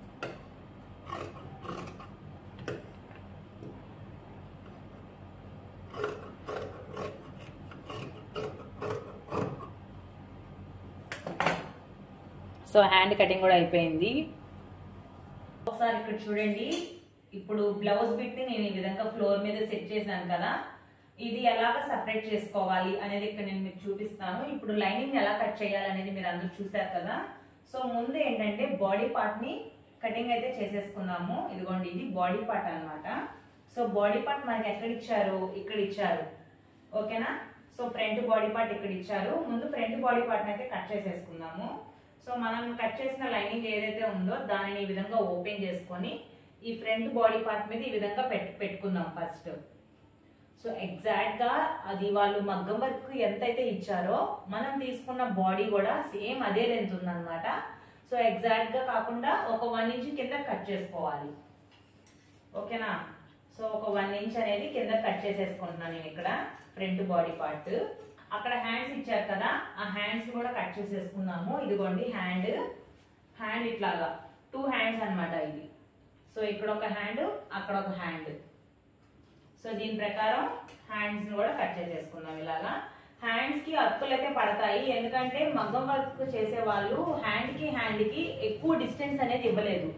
సో హ్యాండ్ కటింగ్ కూడా అయిపోయింది ఒకసారి ఇక్కడ చూడండి ఇప్పుడు బ్లౌజ్ బిట్ నేను ఈ విధంగా ఫ్లోర్ మీద సెట్ చేశాను కదా ఇది ఎలాగ సపరేట్ చేసుకోవాలి అనేది ఇక్కడ నేను మీకు చూపిస్తాను ఇప్పుడు లైనింగ్ ఎలా కట్ చేయాలి అనేది మీరు అందరూ చూసారు కదా సో ముందు ఏంటంటే బాడీ పార్ట్ ని కటింగ్ అయితే చేసేసుకున్నాము ఇదిగోండి ఇది బాడీ పార్ట్ అన్నమాట సో బాడీ పార్ట్ మనకి ఎక్కడ ఇచ్చారు ఇక్కడ ఇచ్చారు ఓకేనా సో ఫ్రంట్ బాడీ పార్ట్ ఇక్కడ ఇచ్చారు ముందు ఫ్రంట్ బాడీ పార్ట్ అయితే కట్ చేసేసుకుందాము సో మనం కట్ చేసిన లైనింగ్ ఏదైతే ఉందో దానిని ఈ విధంగా ఓపెన్ చేసుకొని ఈ ఫ్రంట్ బాడీ పార్ట్ మీద ఈ విధంగా పెట్టు పెట్టుకుందాం ఫస్ట్ సో ఎగ్జాక్ట్ గా అది వాళ్ళు మగ్గం వర్క్ ఎంతైతే ఇచ్చారో మనం తీసుకున్న బాడీ కూడా సేమ్ అదే లెంత్ ఉందన్నమాట సో ఎగ్జాక్ట్ గా కాకుండా ఒక వన్ ఇంచ్ కింద కట్ చేసుకోవాలి ఓకేనా సో ఒక వన్ ఇంచ్ అనేది కింద కట్ చేసేసుకుంటున్నాను నేను ఇక్కడ ఫ్రంట్ బాడీ పార్ట్ అక్కడ హ్యాండ్స్ ఇచ్చారు కదా ఆ హ్యాండ్స్ కూడా కట్ చేసేసుకున్నాము ఇదిగోండి హ్యాండ్ హ్యాండ్ ఇట్లాగా టూ హ్యాండ్స్ అన్నమాట ఇది సో ఇక్కడ ఒక హ్యాండ్ అక్కడ ఒక హ్యాండ్ సో దీని ప్రకారం హ్యాండ్స్ కూడా కట్ చేసేసుకుందాం ఇలాగా హ్యాండ్స్ కి అతుకులు అయితే పడతాయి ఎందుకంటే మగ్గం వర్క్ చేసే వాళ్ళు హ్యాండ్ కి హ్యాండ్ కి ఎక్కువ డిస్టెన్స్ అనేది ఇవ్వలేదు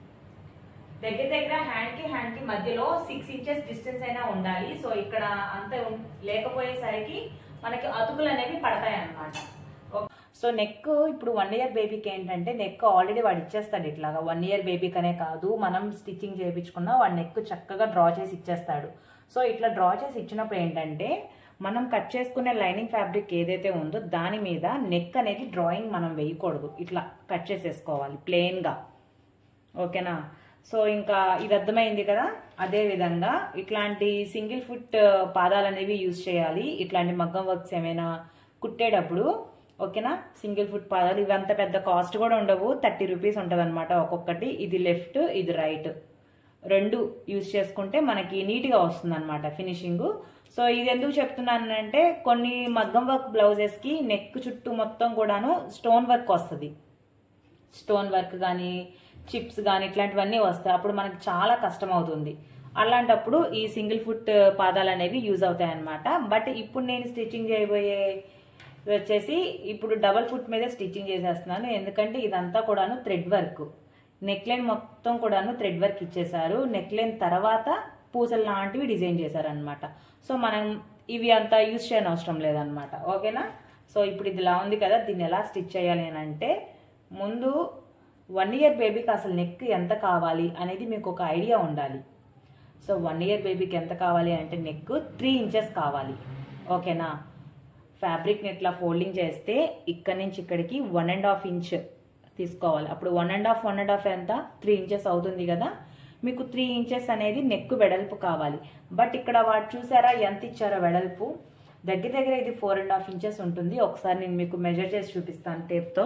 దగ్గర దగ్గర హ్యాండ్ కి హ్యాండ్ కి మధ్యలో సిక్స్ ఇంచెస్ డిస్టెన్స్ అయినా ఉండాలి సో ఇక్కడ అంత ఉం- లేకపోయేసరికి మనకి అతుకులు అనేవి పడతాయి అన్నమాట సో నెక్ ఇప్పుడు వన్ ఇయర్ బేబీకి ఏంటంటే నెక్ ఆల్రెడీ వాడు ఇచ్చేస్తాడు ఇట్లాగా వన్ ఇయర్ బేబీకి అనే కాదు మనం స్టిచ్చింగ్ చేయించుకున్నా వాడు నెక్ చక్కగా డ్రా చేసి ఇచ్చేస్తాడు సో ఇట్లా డ్రా చేసి ఇచ్చినప్పుడు ఏంటంటే మనం కట్ చేసుకునే లైనింగ్ ఫ్యాబ్రిక్ ఏదైతే ఉందో దాని మీద నెక్ అనేది డ్రాయింగ్ మనం వేయకూడదు ఇట్లా కట్ చేసేసుకోవాలి ప్లెయిన్గా ఓకేనా సో ఇంకా ఇది అర్థమైంది కదా అదే విధంగా ఇట్లాంటి సింగిల్ ఫుట్ పాదాలు అనేవి యూజ్ చేయాలి ఇట్లాంటి మగ్గం వర్క్స్ ఏమైనా కుట్టేటప్పుడు ఓకేనా సింగిల్ ఫుట్ పాదాలు ఇవి అంత పెద్ద కాస్ట్ కూడా ఉండవు థర్టీ రూపీస్ ఉంటుంది అనమాట ఒక్కొక్కటి ఇది లెఫ్ట్ ఇది రైట్ రెండు యూజ్ చేసుకుంటే మనకి నీట్గా వస్తుంది అనమాట ఫినిషింగ్ సో ఇది ఎందుకు చెప్తున్నానంటే కొన్ని మగ్గం వర్క్ బ్లౌజెస్కి నెక్ చుట్టూ మొత్తం కూడాను స్టోన్ వర్క్ వస్తుంది స్టోన్ వర్క్ కానీ చిప్స్ కానీ ఇట్లాంటివన్నీ వస్తాయి అప్పుడు మనకి చాలా కష్టం అవుతుంది అలాంటప్పుడు ఈ సింగిల్ ఫుట్ పాదాలు అనేవి యూజ్ అవుతాయి అన్నమాట బట్ ఇప్పుడు నేను స్టిచ్చింగ్ చేయబోయే వచ్చేసి ఇప్పుడు డబల్ ఫుట్ మీద స్టిచ్చింగ్ చేసేస్తున్నాను ఎందుకంటే ఇదంతా కూడాను థ్రెడ్ వర్క్ నెక్ లైన్ మొత్తం కూడాను థ్రెడ్ వర్క్ ఇచ్చేసారు నెక్ లైన్ తర్వాత పూసలు లాంటివి డిజైన్ చేశారనమాట సో మనం ఇవి అంతా యూజ్ చేయని అవసరం లేదనమాట ఓకేనా సో ఇప్పుడు ఇది ఇలా ఉంది కదా దీన్ని ఎలా స్టిచ్ చేయాలి అని అంటే ముందు వన్ ఇయర్ బేబీకి అసలు నెక్ ఎంత కావాలి అనేది మీకు ఒక ఐడియా ఉండాలి సో వన్ ఇయర్ బేబీకి ఎంత కావాలి అంటే నెక్ త్రీ ఇంచెస్ కావాలి ఓకేనా ఫ్యాబ్రిక్ని ఇట్లా ఫోల్డింగ్ చేస్తే ఇక్కడ నుంచి ఇక్కడికి వన్ అండ్ హాఫ్ ఇంచ్ తీసుకోవాలి అప్పుడు one and half one and half ఎంత త్రీ ఇంచెస్ అవుతుంది కదా మీకు త్రీ ఇంచెస్ అనేది నెక్ వెడల్పు కావాలి బట్ ఇక్కడ వాడు చూసారా ఎంత ఇచ్చారో వెడల్పు దగ్గర దగ్గర ఇది ఫోర్ అండ్ హాఫ్ ఇంచెస్ ఉంటుంది ఒకసారి నేను మీకు మెజర్ చేసి చూపిస్తాను టేప్తో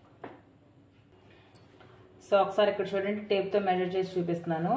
సో ఒకసారి ఇక్కడ చూడండి టేప్తో మెజర్ చేసి చూపిస్తున్నాను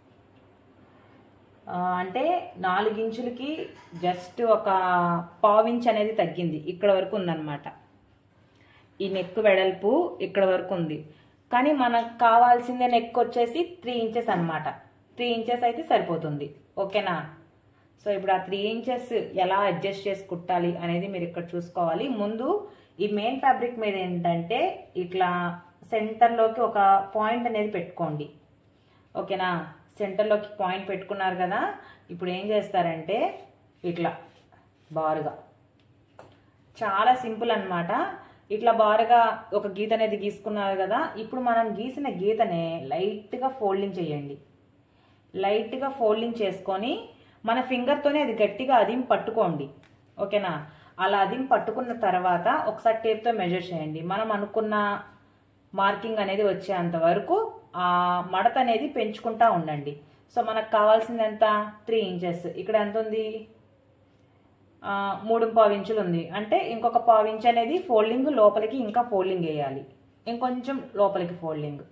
ఆ, అంటే నాలుగు ఇంచులకి జస్ట్ ఒక పావు ఇంచ్ అనేది తగ్గింది ఇక్కడ వరకు ఉందన్నమాట ఈ నెక్ వెడల్పు ఇక్కడ వరకు ఉంది కానీ మనకు కావాల్సిందే నెక్ వచ్చేసి త్రీ ఇంచెస్ అన్నమాట త్రీ ఇంచెస్ అయితే సరిపోతుంది ఓకేనా సో ఇప్పుడు ఆ త్రీ ఇంచెస్ ఎలా అడ్జస్ట్ చేసి కుట్టాలి అనేది మీరు ఇక్కడ చూసుకోవాలి ముందు ఈ మెయిన్ ఫ్యాబ్రిక్ మీద ఏంటంటే ఇట్లా సెంటర్లోకి ఒక పాయింట్ అనేది పెట్టుకోండి ఓకేనా సెంటర్లోకి పాయింట్ పెట్టుకున్నారు కదా ఇప్పుడు ఏం చేస్తారంటే ఇట్లా బారుగా చాలా సింపుల్ అన్నమాట ఇట్లా బారుగా ఒక గీత అనేది గీసుకున్నారు కదా ఇప్పుడు మనం గీసిన గీతనే లైట్గా ఫోల్డింగ్ చేయండి లైట్గా ఫోల్డింగ్ చేసుకొని మన ఫింగర్తోనే అది గట్టిగా అదిం పట్టుకోండి ఓకేనా అలా అదిం పట్టుకున్న తర్వాత ఒకసారి టేప్తో మెజర్ చేయండి మనం అనుకున్న మార్కింగ్ అనేది వచ్చేంత వరకు ఆ మడత అనేది పెంచుకుంటా ఉండండి సో మనకు కావాల్సింది ఎంత త్రీ ఇంచెస్ ఇక్కడ ఎంత ఉంది ఆ, మూడు పావు ఇంచులు ఉంది అంటే ఇంకొక పావు ఇంచ్ అనేది ఫోల్డింగ్ లోపలికి ఇంకా ఫోల్డింగ్ వేయాలి ఇంకొంచెం లోపలికి ఫోల్డింగ్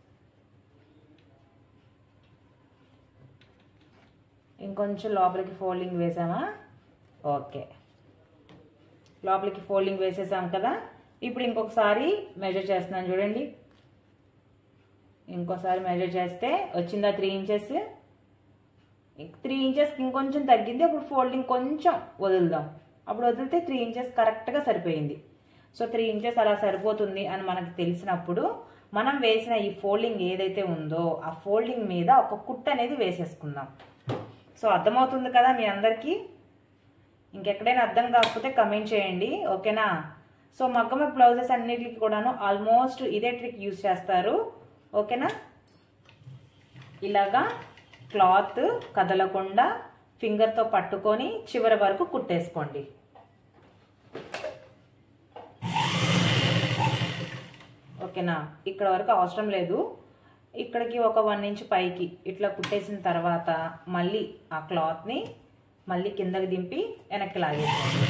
ఇంకొంచెం లోపలికి ఫోల్డింగ్ వేసామా ఓకే లోపలికి ఫోల్డింగ్ వేసేసాం కదా ఇప్పుడు ఇంకొకసారి మెజర్ చేస్తున్నాను చూడండి ఇంకోసారి మెజర్ చేస్తే వచ్చిందా త్రీ ఇంచెస్ త్రీ ఇంచెస్కి ఇంకొంచెం తగ్గింది అప్పుడు ఫోల్డింగ్ కొంచెం వదులుదాం అప్పుడు వదిలితే త్రీ ఇంచెస్ కరెక్ట్గా సరిపోయింది సో త్రీ ఇంచెస్ అలా సరిపోతుంది అని మనకు తెలిసినప్పుడు మనం వేసిన ఈ ఫోల్డింగ్ ఏదైతే ఉందో ఆ ఫోల్డింగ్ మీద ఒక కుట్ అనేది వేసేసుకుందాం సో అర్థమవుతుంది కదా మీ అందరికీ ఇంకెక్కడైనా అర్థం కాకపోతే కమెంట్ చేయండి ఓకేనా సో మగ్గమ బ్లౌజెస్ అన్నిటికి కూడాను ఆల్మోస్ట్ ఇదే ట్రిక్ యూజ్ చేస్తారు ఓకేనా ఇలాగా క్లాత్ కదలకుండా ఫింగర్తో పట్టుకొని చివరి వరకు కుట్టేసుకోండి ఓకేనా ఇక్కడ వరకు అవసరం లేదు ఇక్కడికి ఒక వన్ ఇంచ్ పైకి ఇట్లా కుట్టేసిన తర్వాత మళ్ళీ ఆ క్లాత్ని మళ్ళీ కిందకి దింపి వెనక్కి లాగేసుకోండి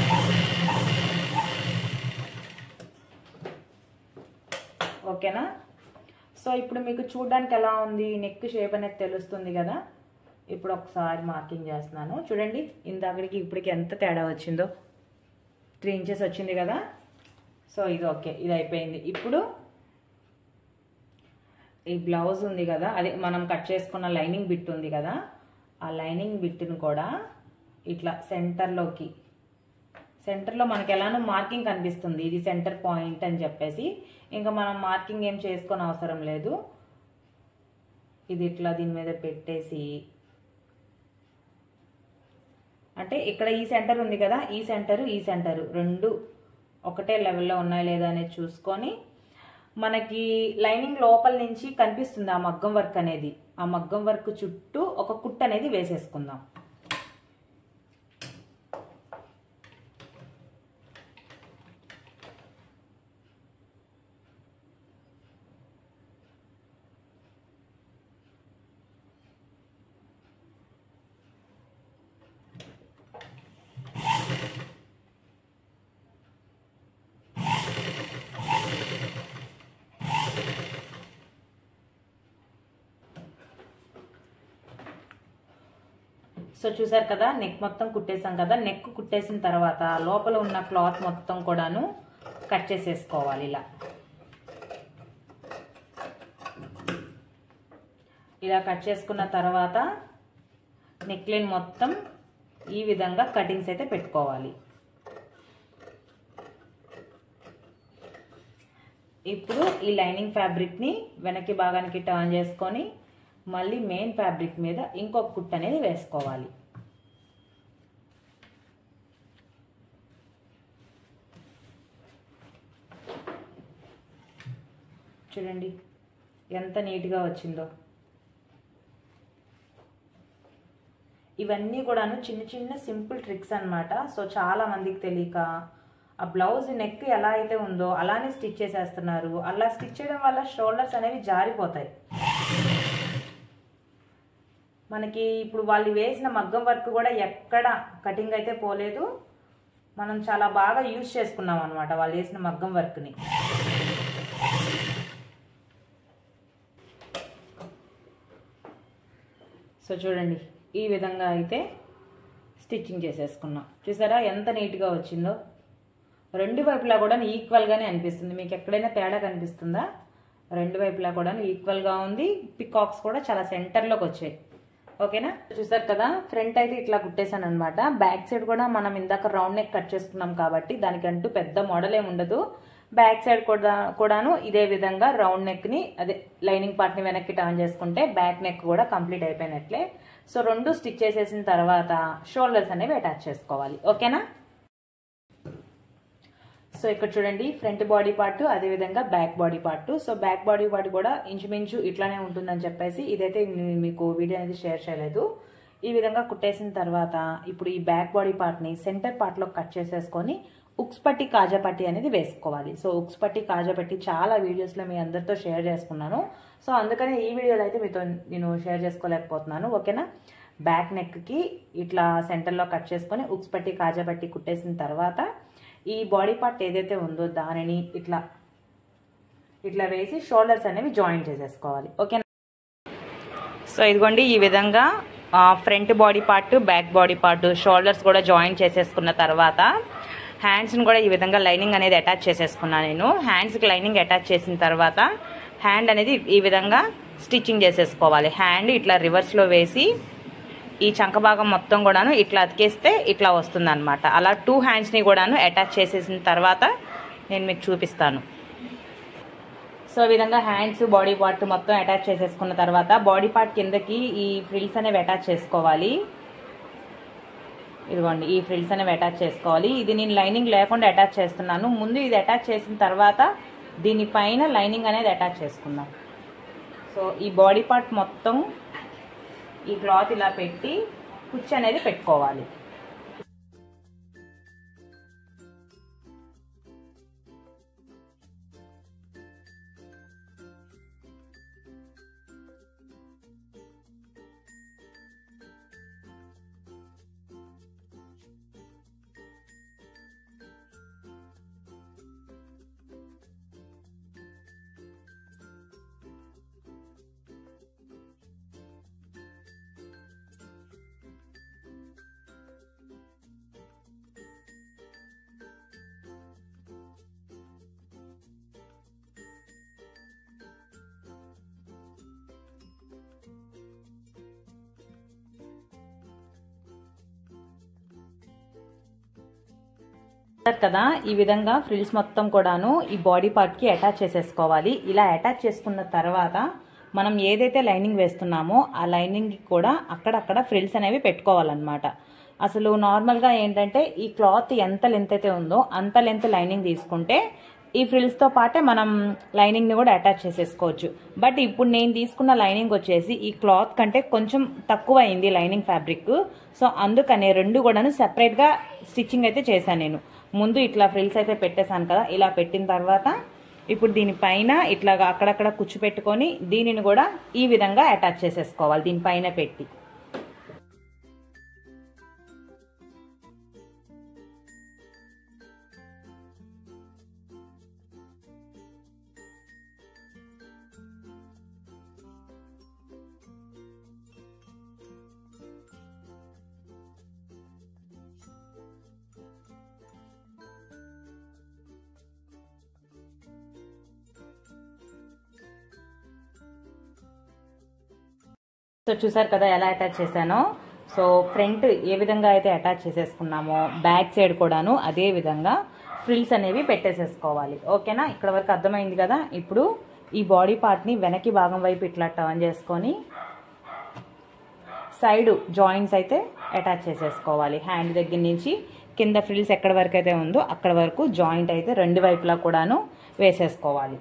ఓకేనా సో ఇప్పుడు మీకు చూడడానికి ఎలా ఉంది నెక్ షేప్ అనేది తెలుస్తుంది కదా ఇప్పుడు ఒకసారి మార్కింగ్ చేస్తున్నాను చూడండి ఇందాకడికి ఇప్పటికి ఎంత తేడా వచ్చిందో త్రీ ఇంచెస్ వచ్చింది కదా సో ఇది ఓకే ఇది అయిపోయింది ఇప్పుడు ఈ బ్లౌజ్ ఉంది కదా అదే మనం కట్ చేసుకున్న లైనింగ్ బిట్ ఉంది కదా ఆ లైనింగ్ బిట్ని కూడా ఇట్లా సెంటర్లోకి సెంటర్లో మనకి ఎలానో మార్కింగ్ కనిపిస్తుంది ఇది సెంటర్ పాయింట్ అని చెప్పేసి ఇంకా మనం మార్కింగ్ ఏం చేసుకొని అవసరం లేదు ఇది ఇట్లా దీని మీద పెట్టేసి అంటే ఇక్కడ ఈ సెంటర్ ఉంది కదా ఈ సెంటరు ఈ సెంటరు రెండు ఒకటే లెవెల్లో ఉన్నాయా లేదా అనేది చూసుకొని మనకి లైనింగ్ లోపల నుంచి కనిపిస్తుంది ఆ మగ్గం వర్క్ అనేది ఆ మగ్గం వర్క్ చుట్టూ ఒక కుట్ అనేది వేసేసుకుందాం సో చూసారు కదా నెక్ మొత్తం కుట్టేసాం కదా నెక్ కుట్టేసిన తర్వాత లోపల ఉన్న క్లాత్ మొత్తం కూడాను కట్ చేసేసుకోవాలి ఇలా ఇలా కట్ చేసుకున్న తర్వాత నెక్ లైన్ మొత్తం ఈ విధంగా కటింగ్స్ అయితే పెట్టుకోవాలి ఇప్పుడు ఈ లైనింగ్ ఫ్యాబ్రిక్ని వెనక్కి భాగానికి టర్న్ చేసుకొని మళ్ళీ మెయిన్ ఫ్యాబ్రిక్ మీద ఇంకొక కుట్ అనేది వేసుకోవాలి చూడండి ఎంత నీట్గా వచ్చిందో ఇవన్నీ కూడాను చిన్న చిన్న సింపుల్ ట్రిక్స్ అన్నమాట సో చాలా మందికి తెలియక ఆ బ్లౌజ్ నెక్ ఎలా అయితే ఉందో అలానే స్టిచ్ చేసేస్తున్నారు అలా స్టిచ్ చేయడం వల్ల షోల్డర్స్ అనేవి జారిపోతాయి మనకి ఇప్పుడు వాళ్ళు వేసిన మగ్గం వర్క్ కూడా ఎక్కడ కటింగ్ అయితే పోలేదు మనం చాలా బాగా యూజ్ చేసుకున్నాం అనమాట వాళ్ళు వేసిన మగ్గం వర్క్ని సో చూడండి ఈ విధంగా అయితే స్టిచ్చింగ్ చేసేసుకున్నాం చూసారా ఎంత నీట్గా వచ్చిందో రెండు వైపులా కూడా ఈక్వల్గానే అనిపిస్తుంది మీకు ఎక్కడైనా తేడా కనిపిస్తుందా రెండు వైపులా కూడా ఈక్వల్గా ఉంది పికాక్స్ కూడా చాలా సెంటర్లోకి వచ్చాయి ఓకేనా చూసారు కదా ఫ్రంట్ అయితే ఇట్లా కుట్టేశాను అనమాట బ్యాక్ సైడ్ కూడా మనం ఇందాక రౌండ్ నెక్ కట్ చేసుకున్నాం కాబట్టి దానికంటూ పెద్ద మోడల్ ఏమి ఉండదు బ్యాక్ సైడ్ కూడా కూడాను ఇదే విధంగా రౌండ్ నెక్ని అదే లైనింగ్ పార్ట్ని వెనక్కి టర్న్ చేసుకుంటే బ్యాక్ నెక్ కూడా కంప్లీట్ అయిపోయినట్లే సో రెండు స్టిచ్ చేసేసిన తర్వాత షోల్డర్స్ అనేవి అటాచ్ చేసుకోవాలి ఓకేనా సో ఇక్కడ చూడండి ఫ్రంట్ బాడీ పార్ట్ అదేవిధంగా back body part so back body part కూడా ఇంచుమించు ఇట్లానే ఉంటుందని చెప్పేసి ఇదైతే నేను మీకు వీడియో అనేది షేర్ చేయలేదు ఈ విధంగా కుట్టేసిన తర్వాత ఇప్పుడు ఈ బ్యాక్ బాడీ పార్ట్ని సెంటర్ పార్ట్లో కట్ చేసేసుకొని ఉక్స్ పట్టి కాజా పట్టి అనేది వేసుకోవాలి సో ఉక్స్ పట్టి కాజా పట్టి చాలా వీడియోస్లో మీ అందరితో షేర్ చేసుకున్నాను సో అందుకని ఈ వీడియోలో అయితే మీతో నేను షేర్ చేసుకోలేకపోతున్నాను ఓకేనా బ్యాక్ నెక్కి ఇట్లా సెంటర్లో కట్ చేసుకొని ఉక్స్ పట్టి కాజా పట్టి కుట్టేసిన తర్వాత ఈ బాడీ పార్ట్ ఏదైతే ఉందో దానిని ఇట్లా ఇట్లా వేసి షోల్డర్స్ అనేవి జాయిన్ చేసేసుకోవాలి ఓకేనా సో ఇదిగోండి ఈ విధంగా front body part back body part shoulders కూడా జాయిన్ చేసేసుకున్న తర్వాత హ్యాండ్స్ని కూడా ఈ విధంగా లైనింగ్ అనేది అటాచ్ చేసేసుకున్నాను నేను హ్యాండ్స్కి లైనింగ్ అటాచ్ చేసిన తర్వాత హ్యాండ్ అనేది ఈ విధంగా స్టిచ్చింగ్ చేసేసుకోవాలి హ్యాండ్ ఇట్లా రివర్స్లో వేసి ఈ చంక భాగం మొత్తం కూడాను ఇట్లా అతికేస్తే ఇట్లా వస్తుంది అనమాట అలా టూ హ్యాండ్స్ని కూడాను అటాచ్ చేసేసిన తర్వాత నేను మీకు చూపిస్తాను సో ఈ విధంగా హ్యాండ్స్ బాడీ పార్ట్ మొత్తం అటాచ్ చేసేసుకున్న తర్వాత బాడీ పార్ట్ కిందకి ఈ ఫ్రిల్స్ అనేవి అటాచ్ చేసుకోవాలి ఇదిగోండి ఈ ఫ్రిల్స్ అనేవి అటాచ్ చేసుకోవాలి ఇది నేను లైనింగ్ లేకుండా అటాచ్ చేస్తున్నాను ముందు ఇది అటాచ్ చేసిన తర్వాత దీనిపైన లైనింగ్ అనేది అటాచ్ చేసుకుందాం సో ఈ బాడీ పార్ట్ మొత్తం ఈ క్లాత్ ఇలా పెట్టి కుచ్చు అనేది పెట్టుకోవాలి చూస్తారు కదా ఈ విధంగా ఫ్రిల్స్ మొత్తం కూడాను ఈ బాడీ పార్ట్కి అటాచ్ చేసేసుకోవాలి ఇలా అటాచ్ చేసుకున్న తర్వాత మనం ఏదైతే లైనింగ్ వేస్తున్నామో ఆ లైనింగ్ కూడా అక్కడక్కడ ఫ్రిల్స్ అనేవి పెట్టుకోవాలన్నమాట అసలు నార్మల్గా ఏంటంటే ఈ క్లాత్ ఎంత లెంత్ అయితే ఉందో అంత లెంత్ లైనింగ్ తీసుకుంటే ఈ ఫ్రిల్స్తో పాటే మనం లైనింగ్ని కూడా అటాచ్ చేసేసుకోవచ్చు బట్ ఇప్పుడు నేను తీసుకున్న లైనింగ్ వచ్చేసి ఈ క్లాత్ కంటే కొంచెం తక్కువ అయింది లైనింగ్ ఫ్యాబ్రిక్ సో అందుకనే రెండు కూడాను సెపరేట్గా స్టిచ్చింగ్ అయితే చేశాను నేను ముందు ఇట్లా ఫ్రిల్స్ అయితే పెట్టేశాను కదా ఇలా పెట్టిన తర్వాత ఇప్పుడు దీనిపైన ఇట్లాగా అక్కడక్కడ కుచ్చు పెట్టుకొని దీనిని కూడా ఈ విధంగా అటాచ్ చేసేసుకోవాలి దీనిపైన పెట్టి సో చూసారు కదా ఎలా అటాచ్ చేశానో సో ఫ్రంట్ ఏ విధంగా అయితే అటాచ్ చేసేసుకున్నామో బ్యాక్ సైడ్ కూడాను అదే విధంగా ఫ్రిల్స్ అనేవి పెట్టేసేసుకోవాలి ఓకేనా ఇక్కడ వరకు అర్థమైంది కదా ఇప్పుడు ఈ బాడీ పార్ట్ని వెనక్కి భాగం వైపు ఇట్లా టర్న్ చేసుకొని సైడ్ జాయింట్స్ అయితే అటాచ్ చేసేసుకోవాలి హ్యాండ్ దగ్గర నుంచి కింద ఫ్రిల్స్ ఎక్కడ వరకు అయితే ఉందో అక్కడ వరకు జాయింట్ అయితే రెండు వైపులా కూడాను వేసేసుకోవాలి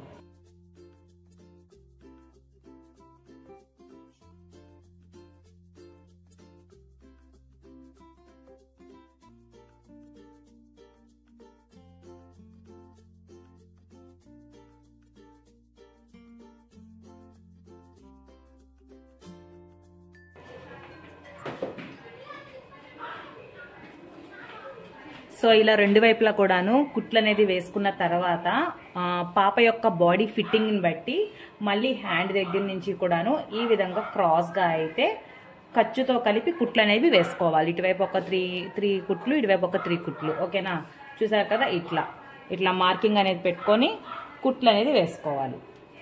సో ఇలా రెండు వైపులా కూడాను కుట్లు అనేది వేసుకున్న తర్వాత ఆ, పాప యొక్క బాడీ ఫిట్టింగ్ని బట్టి మళ్ళీ హ్యాండ్ దగ్గర నుంచి కూడాను ఈ విధంగా క్రాస్గా అయితే ఖర్చుతో కలిపి కుట్లు అనేవి వేసుకోవాలి ఇటువైపు ఒక త్రీ త్రీ కుట్లు ఇటువైపు ఒక త్రీ కుట్లు ఓకేనా చూసారు కదా ఇట్లా ఇట్లా మార్కింగ్ అనేది పెట్టుకొని కుట్లు అనేది వేసుకోవాలి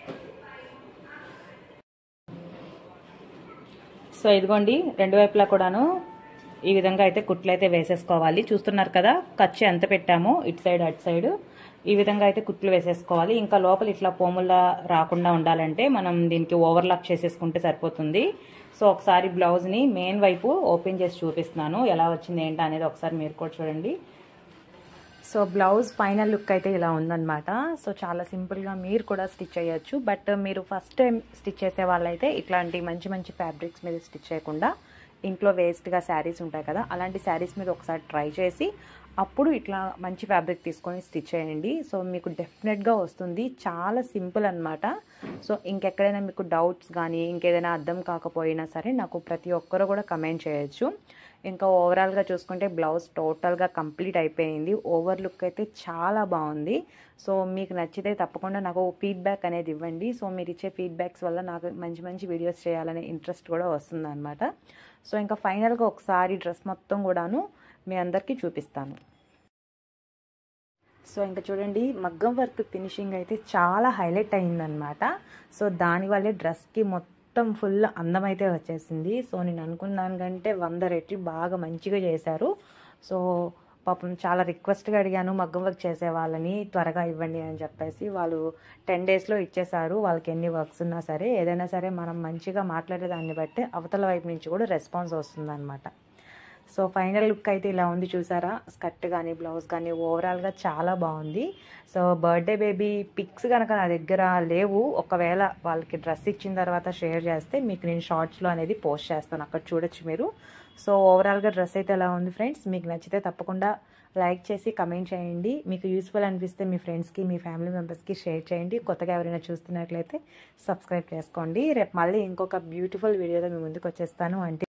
సో ఇదిగోండి రెండు వైపులా కూడాను ఈ విధంగా అయితే కుట్లు అయితే వేసేసుకోవాలి చూస్తున్నారు కదా ఖర్చు ఎంత పెట్టామో ఇటు సైడ్ అటు సైడ్ ఈ విధంగా అయితే కుట్లు వేసేసుకోవాలి ఇంకా లోపల ఇట్లా పోములా రాకుండా ఉండాలంటే మనం దీనికి ఓవర్లాక్ చేసేసుకుంటే సరిపోతుంది సో ఒకసారి బ్లౌజ్ని మెయిన్ వైపు ఓపెన్ చేసి చూపిస్తున్నాను ఎలా వచ్చింది ఏంటి అనేది ఒకసారి మీరు కూడా చూడండి సో బ్లౌజ్ ఫైనల్ లుక్ అయితే ఇలా ఉందన్నమాట సో చాలా సింపుల్గా మీరు కూడా స్టిచ్ చేయొచ్చు బట్ మీరు ఫస్ట్ టైం స్టిచ్ చేసే వాళ్ళైతే ఇట్లాంటి మంచి మంచి ఫ్యాబ్రిక్స్ మీద స్టిచ్ చేయకుండా ఇంట్లో వేస్ట్గా శారీస్ ఉంటాయి కదా అలాంటి శారీస్ మీద ఒకసారి ట్రై చేసి అప్పుడు ఇట్లా మంచి ఫ్యాబ్రిక్ తీసుకొని స్టిచ్ చేయండి సో మీకు డెఫినెట్గా వస్తుంది చాలా సింపుల్ అనమాట సో ఇంకెక్కడైనా మీకు డౌట్స్ కానీ ఇంకేదైనా అర్థం కాకపోయినా సరే నాకు ప్రతి ఒక్కరు కూడా కమెంట్ చేయొచ్చు ఇంకా ఓవరాల్గా చూసుకుంటే బ్లౌజ్ టోటల్గా కంప్లీట్ అయిపోయింది ఓవర్ లుక్ అయితే చాలా బాగుంది సో మీకు నచ్చితే తప్పకుండా నాకు ఫీడ్బ్యాక్ అనేది ఇవ్వండి సో మీరు ఇచ్చే ఫీడ్బ్యాక్స్ వల్ల నాకు మంచి మంచి వీడియోస్ చేయాలనే ఇంట్రెస్ట్ కూడా వస్తుంది అనమాట సో ఇంకా ఫైనల్గా ఒకసారి డ్రెస్ మొత్తం కూడాను మీ అందరికీ చూపిస్తాను సో ఇంకా చూడండి మగ్గం వర్క్ ఫినిషింగ్ అయితే చాలా హైలైట్ అయిందనమాట సో దానివల్లే డ్రెస్కి మొత్తం ఫుల్ అందం అయితే వచ్చేసింది సో నేను అనుకున్నాను కంటే వంద రెట్లు బాగా మంచిగా చేశారు సో పాపం చాలా రిక్వెస్ట్గా అడిగాను మగ్గం వర్క్ చేసే వాళ్ళని త్వరగా ఇవ్వండి అని చెప్పేసి వాళ్ళు టెన్ డేస్లో ఇచ్చేసారు వాళ్ళకి ఎన్ని వర్క్స్ ఉన్నా సరే ఏదైనా సరే మనం మంచిగా మాట్లాడే దాన్ని బట్టి అవతల వైపు నుంచి కూడా రెస్పాన్స్ వస్తుందన్నమాట సో ఫైనల్ లుక్ అయితే ఇలా ఉంది చూసారా స్కర్ట్ కానీ బ్లౌజ్ కానీ ఓవరాల్గా చాలా బాగుంది సో బర్త్డే బేబీ పిక్స్ కనుక నా దగ్గర లేవు ఒకవేళ వాళ్ళకి డ్రెస్ ఇచ్చిన తర్వాత షేర్ చేస్తే మీకు నేను షార్ట్స్లో అనేది పోస్ట్ చేస్తాను అక్కడ చూడొచ్చు మీరు సో ఓవరాల్గా డ్రెస్ అయితే ఎలా ఉంది ఫ్రెండ్స్ మీకు నచ్చితే తప్పకుండా లైక్ చేసి కమెంట్ చేయండి మీకు యూస్ఫుల్ అనిపిస్తే మీ ఫ్రెండ్స్కి మీ ఫ్యామిలీ మెంబర్స్కి షేర్ చేయండి కొత్తగా ఎవరైనా చూస్తున్నట్లయితే సబ్స్క్రైబ్ చేసుకోండి రేపు మళ్ళీ ఇంకొక బ్యూటిఫుల్ వీడియోలో మీ ముందుకు వచ్చేస్తాను అంటే